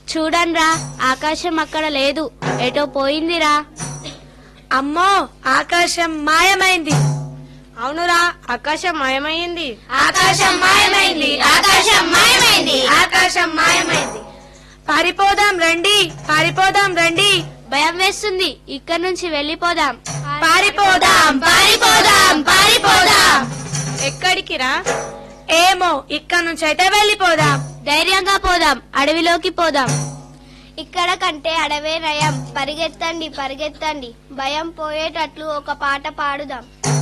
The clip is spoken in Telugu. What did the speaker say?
చూడండ్రా ఆకాశం అక్కడ లేదు ఎటో పోయిందిరా అమ్మో ఆకాశం మాయమైంది అవునురా ఆకాశం మాయమైంది ఆకాశం మాయమైంది, ఆకాశం మాయమైంది. ఆకాశం మాయమైంది పారిపోదాం రండి పారిపోదాం రండి భయం వేస్తుంది ఇక్కడ నుంచి వెళ్ళిపోదాం పారిపోదాం పారిపోదాం పారిపోదాం ఎక్కడికి రా ఏమో ఇక్కడ నుంచి అయితే వెళ్ళిపోదాం ధైర్యంగా పోదాం అడవిలోకి పోదాం ఇక్కడ కంటే అడవే నయం పరిగెత్తండి పరిగెత్తండి భయం పోయేటట్లు ఒక పాట పాడుదాం